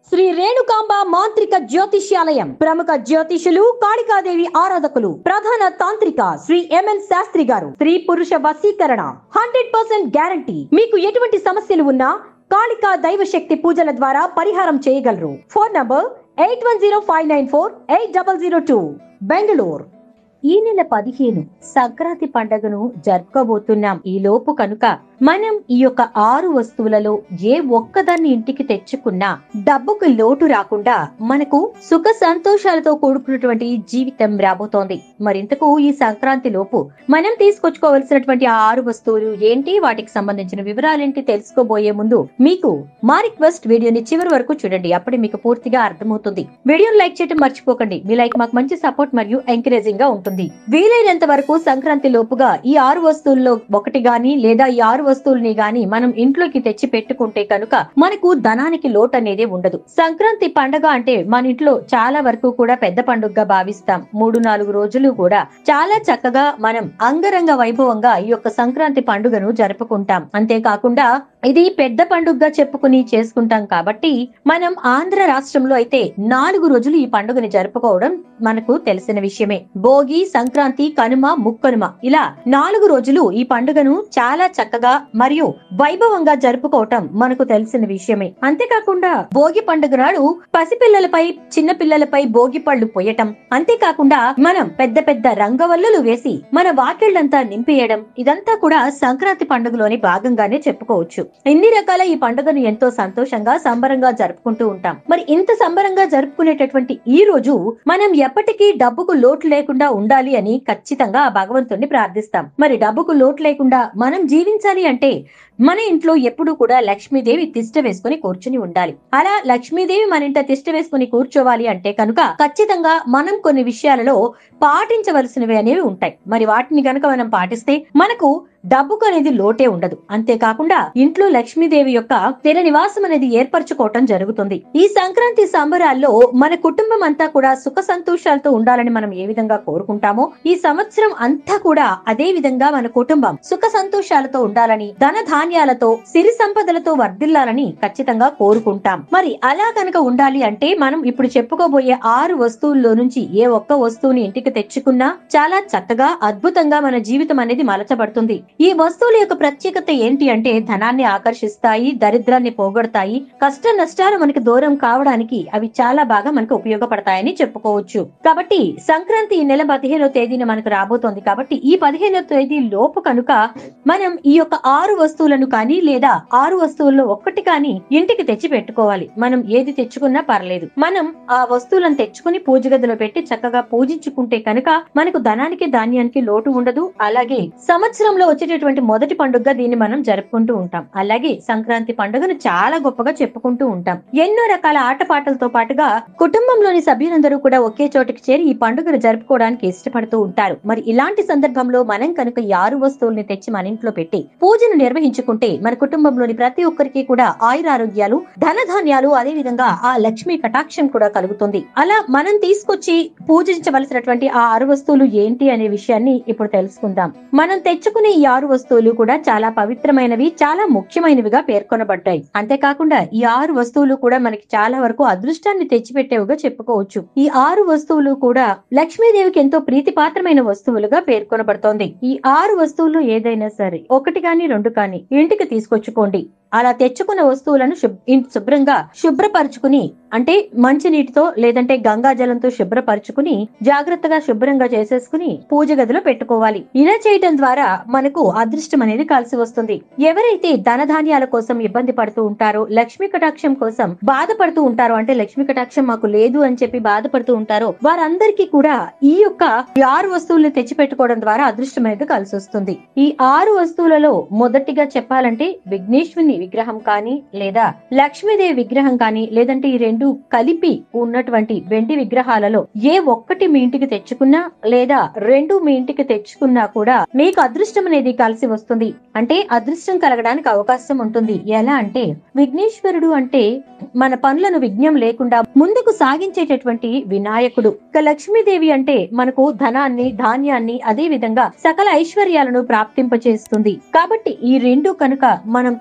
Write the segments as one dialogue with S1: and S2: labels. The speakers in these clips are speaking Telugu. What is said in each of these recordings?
S1: శ్రీ రేణుకాంబ మాంత్రిక జ్యోతిష్యాలయం ప్రముఖ జ్యోతిషులు కాళికాదేవి ఆరాధకులు ప్రధాన తాంత్రిక శ్రీ ఎంఎన్ శాస్త్రి గారు స్త్రీ పురుష వశీకరణ హండ్రెడ్ పర్సెంట్ గ్యారంటీ మీకు ఎటువంటి సమస్యలు ఉన్నా కాళికా దైవ శక్తి పూజల ద్వారా పరిహారం చేయగలరు phone number eight one zero five nine four eight double zero two Bengaluru ఈ నెల పదిహేను సంక్రాంతి పండుగను జరుపుకోబోతున్నాం ఈ లోపు కనుక మనం ఈ యొక్క ఆరు వస్తువులలో ఏ ఒక్కదాన్ని ఇంటికి తెచ్చుకున్నా డబ్బుకు లోటు రాకుండా మనకు సుఖ సంతోషాలతో కూడుకున్నటువంటి జీవితం రాబోతోంది మరింతకు ఈ సంక్రాంతి లోపు మనం తీసుకొచ్చుకోవలసినటువంటి ఆ ఆరు వస్తువులు ఏంటి వాటికి సంబంధించిన వివరాలేంటి తెలుసుకోబోయే ముందు మీకు మా రిక్వెస్ట్ వీడియోని చివరి వరకు చూడండి అప్పుడే మీకు పూర్తిగా అర్థమవుతుంది వీడియోని లైక్ చేయడం మర్చిపోకండి మీ లైక్ మాకు మంచి సపోర్ట్ మరియు ఎంకరేజింగ్ గా ఉంటుంది వీలైనంత వరకు సంక్రాంతి లోపుగా ఈ ఆరు వస్తువుల్లో ఒకటి గాని లేదా ఈ ఆరు వస్తువుల్ని గాని మనం ఇంట్లోకి తెచ్చి పెట్టుకుంటే కనుక మనకు ధనానికి లోటు అనేది ఉండదు సంక్రాంతి పండగ అంటే మన ఇంట్లో చాలా వరకు కూడా పెద్ద పండుగగా భావిస్తాం మూడు నాలుగు రోజులు కూడా చాలా చక్కగా మనం అంగరంగ వైభవంగా ఈ యొక్క సంక్రాంతి పండుగను జరుపుకుంటాం అంతేకాకుండా ఇది పెద్ద పండుగగా చెప్పుకుని చేసుకుంటాం కాబట్టి మనం ఆంధ్ర రాష్ట్రంలో అయితే నాలుగు రోజులు ఈ పండుగని జరుపుకోవడం మనకు తెలిసిన విషయమే భోగి సంక్రాంతి కనుమ ముక్కనుమ ఇలా నాలుగు రోజులు ఈ పండుగను చాలా చక్కగా మరియు వైభవంగా జరుపుకోవటం మనకు తెలిసిన విషయమే అంతేకాకుండా భోగి పండుగ నాడు పసిపిల్లలపై చిన్న పిల్లలపై భోగి పళ్ళు పోయటం అంతేకాకుండా మనం పెద్ద పెద్ద రంగవల్లులు వేసి మన వాకిళ్లంతా నింపేయడం ఇదంతా కూడా సంక్రాంతి పండుగలోని భాగంగానే చెప్పుకోవచ్చు ఎన్ని రకాల ఈ పండుగను ఎంతో సంతోషంగా సంబరంగా జరుపుకుంటూ ఉంటాం మరి ఇంత సంబరంగా జరుపుకునేటటువంటి ఈ రోజు మనం ఎప్పటికీ డబ్బుకు లోటు లేకుండా ఉండాలి అని ఖచ్చితంగా ఆ భగవంతుణ్ణి ప్రార్థిస్తాం మరి డబ్బుకు లోటు లేకుండా మనం జీవించాలి అంటే మన ఇంట్లో ఎప్పుడూ కూడా లక్ష్మీదేవి తిష్ట వేసుకుని కూర్చుని ఉండాలి అలా లక్ష్మీదేవి మన ఇంట తిష్ట వేసుకుని కూర్చోవాలి అంటే కనుక ఖచ్చితంగా మనం కొన్ని విషయాలలో పాటించవలసినవి అనేవి ఉంటాయి మరి వాటిని గనక మనం పాటిస్తే మనకు డబ్బుకు అనేది లోటే ఉండదు అంతేకాకుండా ఇంట్లో లక్ష్మీదేవి యొక్క స్థిర నివాసం అనేది ఏర్పరచుకోవటం జరుగుతుంది ఈ సంక్రాంతి సంబరాల్లో మన కుటుంబం అంతా కూడా సుఖ సంతోషాలతో ఉండాలని మనం ఏ విధంగా కోరుకుంటామో ఈ సంవత్సరం అంతా కూడా అదే విధంగా మన కుటుంబం సుఖ సంతోషాలతో ఉండాలని ధన ధాన్యాలతో సిరి సంపదలతో వర్ధిల్లాలని ఖచ్చితంగా కోరుకుంటాం మరి అలా కనుక ఉండాలి అంటే మనం ఇప్పుడు చెప్పుకోబోయే ఆరు వస్తువుల్లో నుంచి ఏ ఒక్క వస్తువుని ఇంటికి తెచ్చుకున్నా చాలా చక్కగా అద్భుతంగా మన జీవితం అనేది మలచబడుతుంది ఈ వస్తువుల యొక్క ప్రత్యేకత ఏంటి అంటే ధనాన్ని ఆకర్షిస్తాయి దరిద్రాన్ని పోగొడతాయి కష్ట నష్టాలు మనకి దూరం కావడానికి అవి చాలా బాగా మనకు ఉపయోగపడతాయని చెప్పుకోవచ్చు కాబట్టి సంక్రాంతి ఈ నెల పదిహేనో తేదీన మనకు రాబోతోంది కాబట్టి ఈ పదిహేనో తేదీ లోపు కనుక మనం ఈ యొక్క ఆరు వస్తువులను కానీ లేదా ఆరు వస్తువుల్లో ఒక్కటి కానీ ఇంటికి తెచ్చి పెట్టుకోవాలి మనం ఏది తెచ్చుకున్నా పర్లేదు మనం ఆ వస్తువులను తెచ్చుకుని పూజ గదిలో పెట్టి చక్కగా పూజించుకుంటే కనుక మనకు ధనానికి ధాన్యానికి లోటు ఉండదు అలాగే సంవత్సరంలో వచ్చేటటువంటి మొదటి పండుగగా దీన్ని మనం జరుపుకుంటూ ఉంటాం అలాగే సంక్రాంతి పండుగను చాలా గొప్పగా చెప్పుకుంటూ ఉంటాం ఎన్నో రకాల ఆటపాటలతో పాటుగా కుటుంబంలోని సభ్యులందరూ కూడా ఒకే చోటికి చేరి ఈ పండుగను జరుపుకోవడానికి ఇష్టపడుతూ ఉంటారు మరి ఇలాంటి సందర్భంలో మనం కనుక ఈ ఆరు వస్తువుల్ని తెచ్చి మన ఇంట్లో పెట్టి పూజను నిర్వహించుకుంటే మన కుటుంబంలోని ప్రతి ఒక్కరికి కూడా ఆయురారోగ్యాలు ధన ధాన్యాలు అదే విధంగా ఆ లక్ష్మీ కటాక్షం కూడా కలుగుతుంది అలా మనం తీసుకొచ్చి పూజించవలసినటువంటి ఆ ఆరు వస్తువులు ఏంటి అనే విషయాన్ని ఇప్పుడు తెలుసుకుందాం మనం తెచ్చుకునే ఈ ఆరు వస్తువులు కూడా చాలా పవిత్రమైనవి చాలా ముఖ్యమైనవిగా పేర్కొనబడ్డాయి అంతేకాకుండా ఈ ఆరు వస్తువులు కూడా మనకి చాలా వరకు అదృష్టాన్ని తెచ్చిపెట్టేవిగా చెప్పుకోవచ్చు ఈ ఆరు వస్తువులు కూడా లక్ష్మీదేవికి ఎంతో ప్రీతిపాత్రమైన వస్తువులుగా పేర్కొనబడుతోంది ఈ ఆరు వస్తువులు ఏదైనా సరే ఒకటి కాని రెండు కాని ఇంటికి తీసుకొచ్చుకోండి అలా తెచ్చుకున్న వస్తువులను శుభ్- ఇన్- శుభ్రంగా శుభ్రపరచుకుని అంటే మంచి నీటితో లేదంటే గంగా జలంతో శుభ్రపరచుకుని జాగ్రత్తగా శుభ్రంగా చేసేసుకుని పూజ గదిలో పెట్టుకోవాలి ఇలా చేయటం ద్వారా మనకు అదృష్టం అనేది కలిసి వస్తుంది ఎవరైతే ధనధాన్యాల కోసం ఇబ్బంది పడుతూ ఉంటారో లక్ష్మీ కటాక్షం కోసం బాధపడుతూ ఉంటారో అంటే లక్ష్మీ కటాక్షం మాకు లేదు అని చెప్పి బాధపడుతూ ఉంటారో వారందరికీ కూడా ఈ యొక్క ఈ ఆరు వస్తువుల్ని తెచ్చి పెట్టుకోవడం ద్వారా అదృష్టం అనేది కలిసి వస్తుంది ఈ ఆరు వస్తువులలో మొదటిగా చెప్పాలంటే విఘ్నేశ్వరుని విగ్రహం కానీ లేదా లక్ష్మీదేవి విగ్రహం కానీ లేదంటే ఈ రెండు కలిపి ఉన్నటువంటి వెండి విగ్రహాలలో ఏ ఒక్కటి మీ ఇంటికి తెచ్చుకున్నా లేదా రెండు మీ ఇంటికి తెచ్చుకున్నా కూడా మీకు అదృష్టం అనేది కలిసి వస్తుంది అంటే అదృష్టం కలగడానికి అవకాశం ఉంటుంది ఎలా అంటే విఘ్నేశ్వరుడు అంటే మన పనులను విఘ్నం లేకుండా ముందుకు సాగించేటటువంటి వినాయకుడు ఇక లక్ష్మీదేవి అంటే మనకు ధనాన్ని ధాన్యాన్ని అదే విధంగా సకల ఐశ్వర్యాలను ప్రాప్తింపచేస్తుంది కాబట్టి ఈ రెండు కనుక మనం తీసుకొచ్చు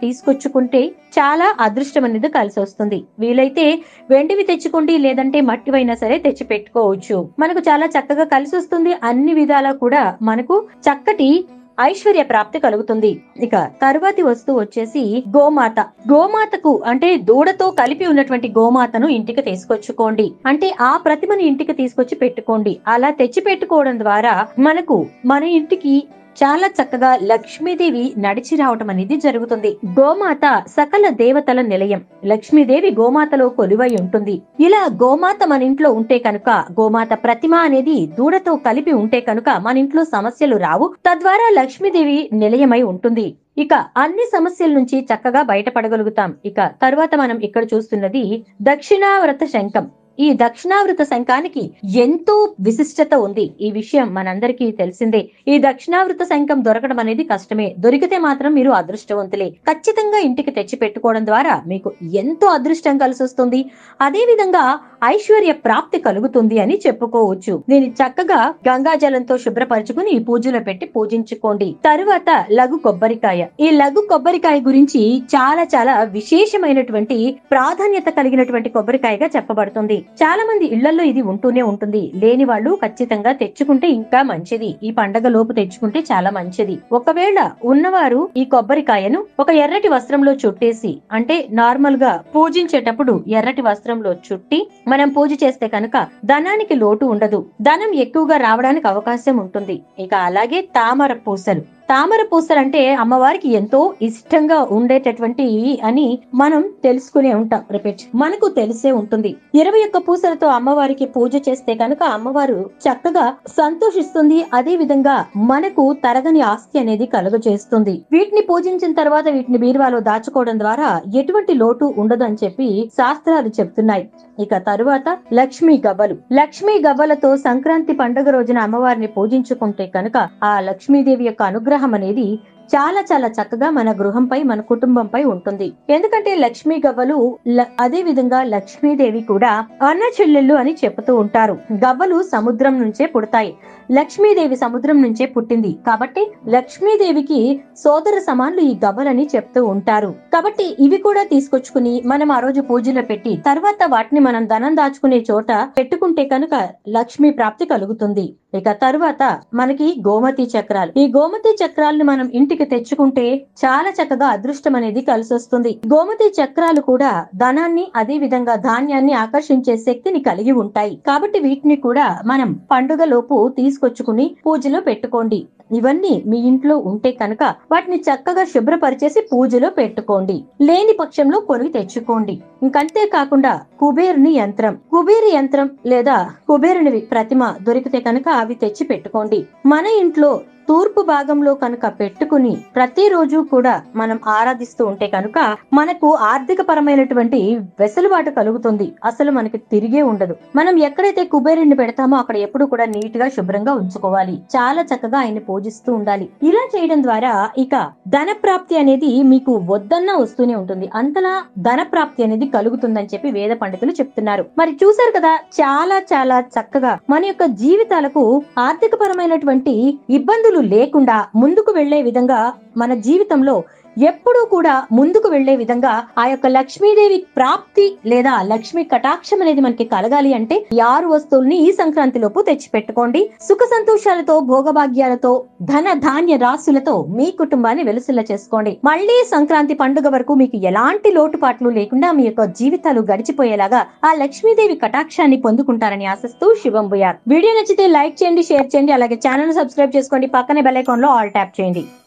S1: తెచ్చుకుంటే చాలా అదృష్టం అనేది కలిసి వస్తుంది వీలైతే వెండివి తెచ్చుకోండి లేదంటే మట్టివైనా సరే తెచ్చి పెట్టుకోవచ్చు మనకు చాలా చక్కగా కలిసి వస్తుంది అన్ని విధాలా కూడా మనకు చక్కటి ఐశ్వర్య ప్రాప్తి కలుగుతుంది ఇక తరువాతి వస్తువు వచ్చేసి గోమాత గోమాతకు అంటే దూడతో కలిపి ఉన్నటువంటి గోమాతను ఇంటికి తీసుకొచ్చుకోండి అంటే ఆ ప్రతిమను ఇంటికి తీసుకొచ్చి పెట్టుకోండి అలా తెచ్చి పెట్టుకోవడం ద్వారా మనకు మన ఇంటికి చాలా చక్కగా లక్ష్మీదేవి నడిచి రావటం అనేది జరుగుతుంది గోమాత సకల దేవతల నిలయం లక్ష్మీదేవి గోమాతలో కొలువై ఉంటుంది ఇలా గోమాత మన ఇంట్లో ఉంటే కనుక గోమాత ప్రతిమ అనేది దూడతో కలిపి ఉంటే కనుక మన ఇంట్లో సమస్యలు రావు తద్వారా లక్ష్మీదేవి నిలయమై ఉంటుంది ఇక అన్ని సమస్యల నుంచి చక్కగా బయటపడగలుగుతాం ఇక తరువాత మనం ఇక్కడ చూస్తున్నది దక్షిణావ్రత శంఖం ఈ దక్షిణావృత శంఖానికి ఎంతో విశిష్టత ఉంది ఈ విషయం మనందరికీ తెలిసిందే ఈ దక్షిణావృత శంఖం దొరకడం అనేది కష్టమే దొరికితే మాత్రం మీరు అదృష్టవంతులే ఖచ్చితంగా ఇంటికి తెచ్చి పెట్టుకోవడం ద్వారా మీకు ఎంతో అదృష్టం కలిసి వస్తుంది అదే విధంగా ఐశ్వర్య ప్రాప్తి కలుగుతుంది అని చెప్పుకోవచ్చు దీన్ని చక్కగా గంగాజలంతో శుభ్రపరచుకుని ఈ పూజలో పెట్టి పూజించుకోండి తరువాత లఘు కొబ్బరికాయ ఈ లఘు కొబ్బరికాయ గురించి చాలా చాలా విశేషమైనటువంటి ప్రాధాన్యత కలిగినటువంటి కొబ్బరికాయగా చెప్పబడుతుంది చాలా మంది ఇళ్లలో ఇది ఉంటూనే ఉంటుంది లేని వాళ్ళు ఖచ్చితంగా తెచ్చుకుంటే ఇంకా మంచిది ఈ పండగ లోపు తెచ్చుకుంటే చాలా మంచిది ఒకవేళ ఉన్నవారు ఈ కొబ్బరికాయను ఒక ఎర్రటి వస్త్రంలో చుట్టేసి అంటే నార్మల్ గా పూజించేటప్పుడు ఎర్రటి వస్త్రంలో చుట్టి మనం పూజ చేస్తే కనుక ధనానికి లోటు ఉండదు ధనం ఎక్కువగా రావడానికి అవకాశం ఉంటుంది ఇక అలాగే తామర పూసలు తామర పూసలు అంటే అమ్మవారికి ఎంతో ఇష్టంగా ఉండేటటువంటి అని మనం తెలుసుకునే ఉంటాం రిపీట్ మనకు తెలిసే ఉంటుంది ఇరవై ఒక్క పూసలతో అమ్మవారికి పూజ చేస్తే కనుక అమ్మవారు చక్కగా సంతోషిస్తుంది అదే విధంగా మనకు తరగని ఆస్తి అనేది కలుగజేస్తుంది వీటిని పూజించిన తర్వాత వీటిని బీరువాలో దాచుకోవడం ద్వారా ఎటువంటి లోటు ఉండదు అని చెప్పి శాస్త్రాలు చెప్తున్నాయి ఇక తరువాత లక్ష్మీ గవ్వలు లక్ష్మీ గవ్వలతో సంక్రాంతి పండుగ రోజున అమ్మవారిని పూజించుకుంటే కనుక ఆ లక్ష్మీదేవి యొక్క అనుగ్రహం అనేది చాలా చాలా చక్కగా మన గృహంపై మన కుటుంబంపై ఉంటుంది ఎందుకంటే లక్ష్మీ గవ్వలు ల- అదే విధంగా లక్ష్మీదేవి కూడా అన్న చెల్లెళ్ళు అని చెబుతూ ఉంటారు గవ్వలు సముద్రం నుంచే పుడతాయి లక్ష్మీదేవి సముద్రం నుంచే పుట్టింది కాబట్టి లక్ష్మీదేవికి సోదర సమానులు ఈ గవ్వలని చెప్తూ ఉంటారు కాబట్టి ఇవి కూడా తీసుకొచ్చుకుని మనం ఆ రోజు పూజలో పెట్టి తర్వాత వాటిని మనం ధనం దాచుకునే చోట పెట్టుకుంటే కనుక లక్ష్మీ ప్రాప్తి కలుగుతుంది ఇక తరువాత మనకి గోమతి చక్రాలు ఈ గోమతి చక్రాలను మనం ఇంటికి తెచ్చుకుంటే చాలా చక్కగా అదృష్టం అనేది కలిసి వస్తుంది గోమతి చక్రాలు కూడా ధనాన్ని అదే విధంగా ధాన్యాన్ని ఆకర్షించే శక్తిని కలిగి ఉంటాయి కాబట్టి వీటిని కూడా మనం పండుగ లోపు తీసుకొచ్చుకుని పూజలో పెట్టుకోండి ఇవన్నీ మీ ఇంట్లో ఉంటే కనుక వాటిని చక్కగా శుభ్రపరిచేసి పూజలో పెట్టుకోండి లేని పక్షంలో కొని తెచ్చుకోండి ఇంకంతే కాకుండా కుబేరుని యంత్రం కుబేరు యంత్రం లేదా కుబేరుని ప్రతిమ దొరికితే కనుక అవి తెచ్చి పెట్టుకోండి మన ఇంట్లో తూర్పు భాగంలో కనుక పెట్టుకుని ప్రతిరోజు కూడా మనం ఆరాధిస్తూ ఉంటే కనుక మనకు ఆర్థిక పరమైనటువంటి వెసులుబాటు కలుగుతుంది అసలు మనకి తిరిగే ఉండదు మనం ఎక్కడైతే కుబేరుని పెడతామో అక్కడ ఎప్పుడు కూడా నీట్ గా శుభ్రంగా ఉంచుకోవాలి చాలా చక్కగా ఆయన్ని పూజిస్తూ ఉండాలి ఇలా చేయడం ద్వారా ఇక ధన ప్రాప్తి అనేది మీకు వద్దన్నా వస్తూనే ఉంటుంది అంతలా ధన ప్రాప్తి అనేది కలుగుతుందని చెప్పి వేద పండితులు చెప్తున్నారు మరి చూసారు కదా చాలా చాలా చక్కగా మన యొక్క జీవితాలకు ఆర్థిక పరమైనటువంటి ఇబ్బందులు లేకుండా ముందుకు వెళ్లే విధంగా మన జీవితంలో ఎప్పుడూ కూడా ముందుకు వెళ్లే విధంగా ఆ యొక్క లక్ష్మీదేవి ప్రాప్తి లేదా లక్ష్మీ కటాక్షం అనేది మనకి కలగాలి అంటే ఈ ఆరు వస్తువుల్ని ఈ సంక్రాంతి లోపు తెచ్చి పెట్టుకోండి సుఖ సంతోషాలతో భోగభాగ్యాలతో ధన ధాన్య రాశులతో మీ కుటుంబాన్ని వెలుసుల చేసుకోండి మళ్ళీ సంక్రాంతి పండుగ వరకు మీకు ఎలాంటి లోటుపాట్లు లేకుండా మీ యొక్క జీవితాలు గడిచిపోయేలాగా ఆ లక్ష్మీదేవి కటాక్షాన్ని పొందుకుంటారని ఆశిస్తూ శివం బుయార్ వీడియో నచ్చితే లైక్ చేయండి షేర్ చేయండి అలాగే ఛానల్ సబ్స్క్రైబ్ చేసుకోండి పక్కనే బెల్ ఐకాన్ లో ఆల్ ట్యాప్ చేయండి